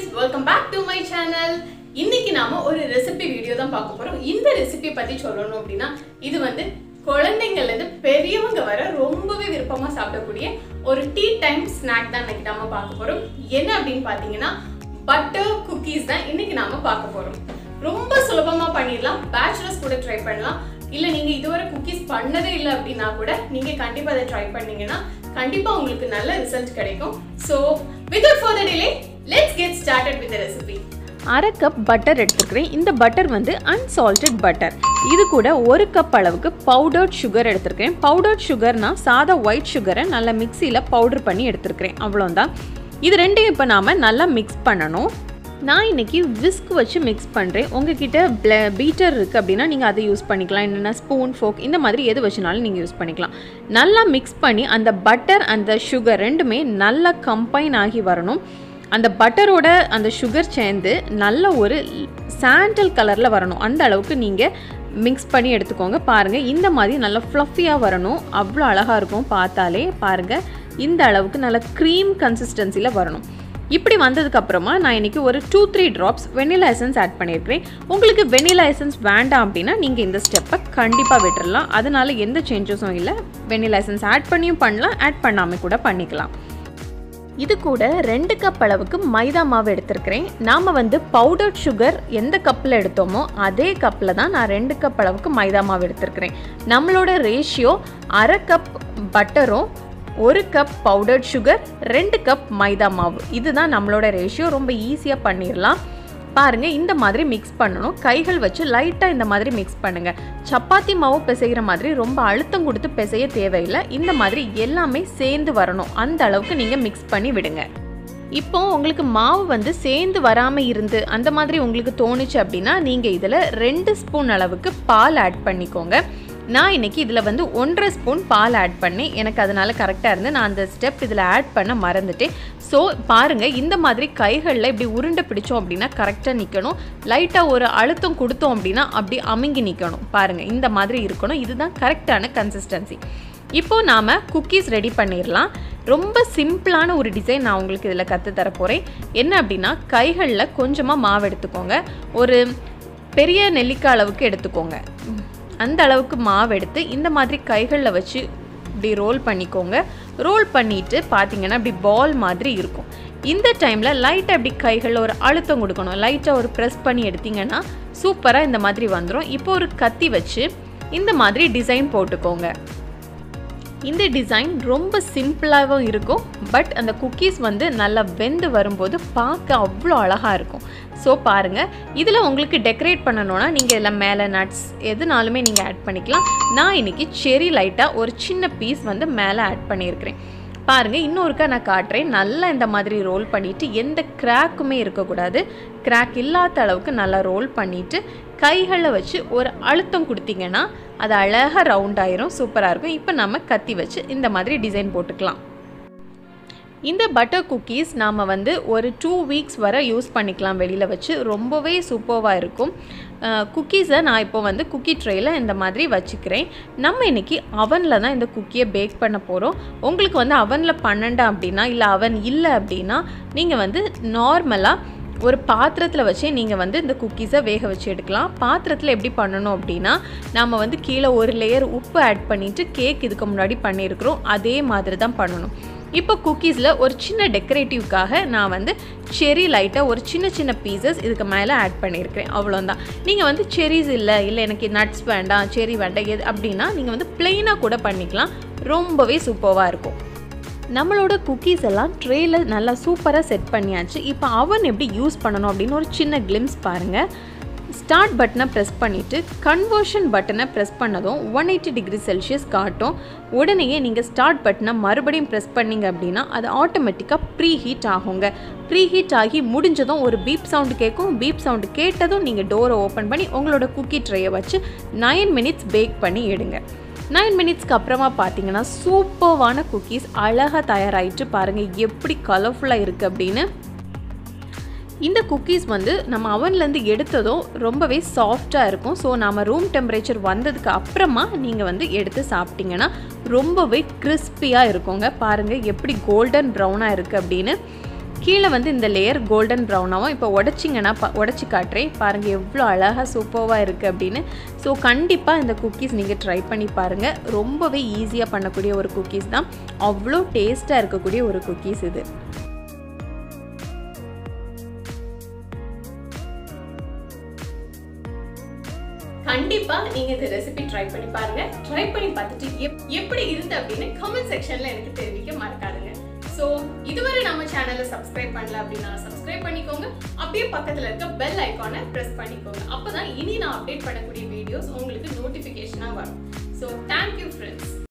welcome back to my channel இன்னைக்கு நாம ஒரு ரெசிபி வீடியோ தான் பார்க்க போறோம் இந்த ரெசிபி பத்தி சொல்லணும் அப்படின்னா இது வந்து குழந்தைங்கள்ல இருந்து பெரியவங்க வர ரொம்பவே விருப்பமா சாப்பிடக்கூடிய ஒரு டீ டைம் ஸ்நாக் தான் இன்னைக்கு நாம பார்க்க போறோம் என்ன அப்படின்னு பாத்தீங்கன்னா பட்டர் குக்கீஸ் தான் இன்னைக்கு நாம பார்க்க போறோம் ரொம்ப சுலபமா பண்ணிடலாம் பேச்சுலர்ஸ் கூட ட்ரை பண்ணலாம் இல்ல நீங்க இதுவரை குக்கீஸ் பண்ணதே இல்லை அப்படின்னா கூட நீங்க கண்டிப்பா அதை ட்ரை பண்ணீங்கன்னா கண்டிப்பா உங்களுக்கு நல்ல ரிசல்ட் கிடைக்கும் so without further delay let's get started with recipe அரை கப் பட்டர் எடுத்துருக்கிறேன் இந்த பட்டர் வந்து அன்சால்டட் பட்டர் இது கூட ஒரு கப் அளவுக்கு பவுடர்ட் சுகர் எடுத்திருக்கிறேன் பவுடர்ட் சுகர்னா சாதா ஒயிட் சுகரை நல்லா மிக்சியில் பவுடர் பண்ணி எடுத்துருக்கிறேன் அவ்வளோதான் இது ரெண்டையும் இப்போ நாம் நல்லா மிக்ஸ் பண்ணணும் நான் இன்னைக்கு விஸ்க் வச்சு மிக்ஸ் பண்ணுறேன் உங்ககிட்ட ப்ள பீட்டர் இருக்குது அப்படின்னா நீங்கள் அதை யூஸ் பண்ணிக்கலாம் இல்லைன்னா ஸ்பூன் ஃபோக் இந்த மாதிரி எது வச்சுனாலும் நீங்கள் யூஸ் பண்ணிக்கலாம் நல்லா மிக்ஸ் பண்ணி அந்த பட்டர் அந்த சுகர் ரெண்டுமே நல்லா கம்பைன் ஆகி வரணும் அந்த பட்டரோட அந்த சுகர் சேர்ந்து நல்ல ஒரு சாண்டல் கலரில் வரணும் அந்த அளவுக்கு நீங்கள் மிக்ஸ் பண்ணி எடுத்துக்கோங்க பாருங்கள் இந்த மாதிரி நல்லா ஃப்ளஃபியாக வரணும் அவ்வளோ அழகாக இருக்கும் பார்த்தாலே பாருங்கள் இந்த அளவுக்கு நல்ல க்ரீம் கன்சிஸ்டன்சியில் வரணும் இப்படி வந்ததுக்கப்புறமா நான் இன்றைக்கி ஒரு two three drops vanilla essence add பண்ணியிருக்கிறேன் உங்களுக்கு வெனிலா எசன்ஸ் வேண்டாம் அப்படின்னா நீங்கள் இந்த ஸ்டெப்பை கண்டிப்பாக விட்டுறலாம் அதனால எந்த சேஞ்சஸும் இல்லை வெனிலா எசன்ஸ் ஆட் பண்ணியும் பண்ணலாம் ஆட் பண்ணாமல் கூட பண்ணிக்கலாம் இது கூட ரெண்டு கப் அளவுக்கு மைதா மாவு எடுத்திருக்கிறேன் நாம் வந்து பவுடர்ட் சுகர் எந்த கப்பில் எடுத்தோமோ அதே கப்பில் தான் நான் ரெண்டு கப் அளவுக்கு மைதா மாவு எடுத்திருக்கிறேன் நம்மளோட ரேஷியோ அரை கப் பட்டரும் ஒரு கப் பவுடர்ட் சுகர் ரெண்டு கப் மைதா மாவு இதுதான் நம்மளோட ரேஷியோ ரொம்ப ஈஸியாக பண்ணிடலாம் பாருங்கள் இந்த மாதிரி மிக்ஸ் பண்ணணும் கைகள் வச்சு லைட்டாக இந்த மாதிரி மிக்ஸ் பண்ணுங்கள் சப்பாத்தி மாவு பிசைகிற மாதிரி ரொம்ப அழுத்தம் கொடுத்து பிசைய தேவையில்லை இந்த மாதிரி எல்லாமே சேர்ந்து வரணும் அந்த அளவுக்கு நீங்கள் மிக்ஸ் பண்ணி விடுங்க இப்போ உங்களுக்கு மாவு வந்து சேர்ந்து வராமல் இருந்து அந்த மாதிரி உங்களுக்கு தோணுச்சு அப்படின்னா நீங்கள் இதில் ரெண்டு ஸ்பூன் அளவுக்கு பால் ஆட் பண்ணிக்கோங்க நான் இன்றைக்கி இதில் வந்து ஒன்றரை ஸ்பூன் பால் ஆட் பண்ணி எனக்கு அதனால் கரெக்டாக இருந்து நான் அந்த ஸ்டெப் இதில் ஆட் பண்ண மறந்துட்டேன் ஸோ பாருங்கள் இந்த மாதிரி கைகளில் இப்படி உருண்டை பிடிச்சோம் அப்படின்னா கரெக்டாக நிற்கணும் லைட்டாக ஒரு அழுத்தம் கொடுத்தோம் அப்படின்னா அப்படி அமுங்கி நிற்கணும் பாருங்கள் இந்த மாதிரி இருக்கணும் இதுதான் கரெக்டான கன்சிஸ்டன்சி இப்போது நாம் குக்கீஸ் ரெடி பண்ணிடலாம் ரொம்ப சிம்பிளான ஒரு டிசைன் நான் உங்களுக்கு இதில் கற்று தர போகிறேன் என்ன அப்படின்னா கைகளில் கொஞ்சமாக மாவு எடுத்துக்கோங்க ஒரு பெரிய நெல்லிக்காய் அளவுக்கு எடுத்துக்கோங்க அந்த அளவுக்கு மாவு எடுத்து இந்த மாதிரி கைகளில் வச்சு இப்படி ரோல் பண்ணிக்கோங்க ரோல் பண்ணிவிட்டு பார்த்தீங்கன்னா இப்படி பால் மாதிரி இருக்கும் இந்த டைமில் லைட்டாக இப்படி கைகளில் ஒரு அழுத்தம் கொடுக்கணும் லைட்டாக ஒரு ப்ரெஸ் பண்ணி எடுத்திங்கன்னா சூப்பராக இந்த மாதிரி வந்துடும் இப்போ ஒரு கத்தி வச்சு இந்த மாதிரி டிசைன் போட்டுக்கோங்க இந்த டிசைன் ரொம்ப சிம்பிளாகவும் இருக்கும் பட் அந்த குக்கீஸ் வந்து நல்லா வெந்து வரும்போது பார்க்க அவ்வளோ அழகாக இருக்கும் ஸோ பாருங்கள் இதில் உங்களுக்கு டெக்கரேட் பண்ணணுன்னா நீங்கள் இதில் மேலே நட்ஸ் எதுனாலுமே நீங்கள் ஆட் பண்ணிக்கலாம் நான் இன்றைக்கி செரி லைட்டாக ஒரு சின்ன பீஸ் வந்து மேலே ஆட் பண்ணியிருக்கிறேன் பாருங்கள் இன்னொருக்கா நான் காட்டுறேன் நல்லா இந்த மாதிரி ரோல் பண்ணிவிட்டு எந்த கிராக்குமே இருக்கக்கூடாது கிராக் இல்லாத அளவுக்கு நல்லா ரோல் பண்ணிவிட்டு கைகளில் வச்சு ஒரு அழுத்தம் கொடுத்தீங்கன்னா அது அழகாக ரவுண்ட் ஆயிரும் சூப்பராக இருக்கும் இப்போ நம்ம கத்தி வச்சு இந்த மாதிரி டிசைன் போட்டுக்கலாம் இந்த பட்டர் குக்கீஸ் நாம் வந்து ஒரு டூ வீக்ஸ் வரை யூஸ் பண்ணிக்கலாம் வெளியில் வச்சு ரொம்பவே சூப்பராக இருக்கும் குக்கீஸை நான் இப்போ வந்து குக்கி ட்ரேயில் இந்த மாதிரி வச்சுக்கிறேன் நம்ம இன்றைக்கி அவனில் தான் இந்த குக்கியை பேக் பண்ண போகிறோம் உங்களுக்கு வந்து அவனில் பண்ணண்டாம் அப்படின்னா இல்லை அவன் இல்லை அப்படின்னா நீங்கள் வந்து நார்மலாக ஒரு பாத்திரத்தில் வச்சே நீங்கள் வந்து இந்த குக்கீஸை வேக வச்சு எடுக்கலாம் பாத்திரத்தில் எப்படி பண்ணணும் அப்படின்னா நம்ம வந்து கீழே ஒரு லேயர் உப்பு ஆட் பண்ணிவிட்டு கேக் இதுக்கு முன்னாடி பண்ணியிருக்கிறோம் அதே மாதிரி தான் பண்ணணும் இப்போ குக்கீஸில் ஒரு சின்ன டெக்கரேட்டிவ்க்காக நான் வந்து செரி லைட்டாக ஒரு சின்ன சின்ன பீசஸ் இதுக்கு மேலே ஆட் பண்ணியிருக்கிறேன் அவ்வளோதான் நீங்கள் வந்து செரிஸ் இல்லை இல்லை எனக்கு நட்ஸ் வேண்டாம் செரி வேண்டாம் எது அப்படின்னா நீங்கள் வந்து ப்ளெயினாக கூட பண்ணிக்கலாம் ரொம்பவே சூப்பராக இருக்கும் நம்மளோட குக்கீஸ் எல்லாம் ட்ரேயில் நல்லா சூப்பராக செட் பண்ணியாச்சு இப்போ அவன் எப்படி யூஸ் பண்ணணும் அப்படின்னு ஒரு சின்ன கிளிம்ஸ் பாருங்கள் ஸ்டார்ட் பட்டனை ப்ரெஸ் பண்ணிவிட்டு கன்வர்ஷன் பட்டனை ப்ரெஸ் பண்ணதும் ஒன் எயிட்டி டிகிரி செல்சியஸ் காட்டும் உடனேயே நீங்கள் ஸ்டார்ட் பட்டனை மறுபடியும் ப்ரெஸ் பண்ணிங்க அப்படின்னா அது ஆட்டோமேட்டிக்காக ப்ரீ ஹீட் ஆகுங்க ப்ரீ ஹீட் ஆகி முடிஞ்சதும் ஒரு பீப் சவுண்டு கேட்கும் பீப் சவுண்டு கேட்டதும் நீங்கள் டோரை ஓப்பன் பண்ணி உங்களோட குக்கி ட்ரேயை வச்சு நைன் மினிட்ஸ் பேக் பண்ணி எடுங்க நைன் மினிட்ஸ்க்கு அப்புறமா பார்த்தீங்கன்னா சூப்பர்வான குக்கீஸ் அழகாக தயாராகிட்டு பாருங்கள் எப்படி கலர்ஃபுல்லாக இருக்குது அப்படின்னு இந்த குக்கீஸ் வந்து நம்ம அவன்லேருந்து எடுத்ததும் ரொம்பவே சாஃப்டாக இருக்கும் ஸோ நம்ம ரூம் டெம்பரேச்சர் வந்ததுக்கு அப்புறமா நீங்கள் வந்து எடுத்து சாப்பிட்டீங்கன்னா ரொம்பவே கிறிஸ்பியாக இருக்குங்க பாருங்கள் எப்படி கோல்டன் ப்ரௌனாக இருக்குது அப்படின்னு கீழே வந்து இந்த லேயர் கோல்டன் ப்ரௌனாகவும் இப்போ உடச்சிங்கன்னா பா உடச்சி காட்டுறேன் பாருங்கள் எவ்வளோ அழகாக சூப்பராக இருக்குது அப்படின்னு ஸோ கண்டிப்பாக இந்த குக்கீஸ் நீங்கள் ட்ரை பண்ணி பாருங்கள் ரொம்பவே ஈஸியாக பண்ணக்கூடிய ஒரு குக்கீஸ் தான் அவ்வளோ டேஸ்ட்டாக இருக்கக்கூடிய ஒரு குக்கீஸ் இது கண்டிப்பா நீங்க இந்த ரெசிபி ட்ரை பண்ணி பாருங்க ட்ரை பண்ணி பார்த்துட்டு எப்- எப்படி இருந்து அப்படின்னு கமெண்ட் செக்ஷன்ல எனக்கு தெரிவிக்க மறக்காதுங்க ஸோ இதுவரை நம்ம சேனலை சப்ஸ்கிரைப் பண்ணல அப்படின்னா சப்ஸ்கிரைப் பண்ணிக்கோங்க அப்படியே பக்கத்துல இருக்க பெல் ஐக்கானை ப்ரெஸ் பண்ணிக்கோங்க அப்பதான் இனி நான் அப்டேட் பண்ணக்கூடிய வீடியோஸ் உங்களுக்கு நோட்டிஃபிகேஷனாக வரும் ஸோ தேங்க்யூ ஃப்ரெண்ட்ஸ்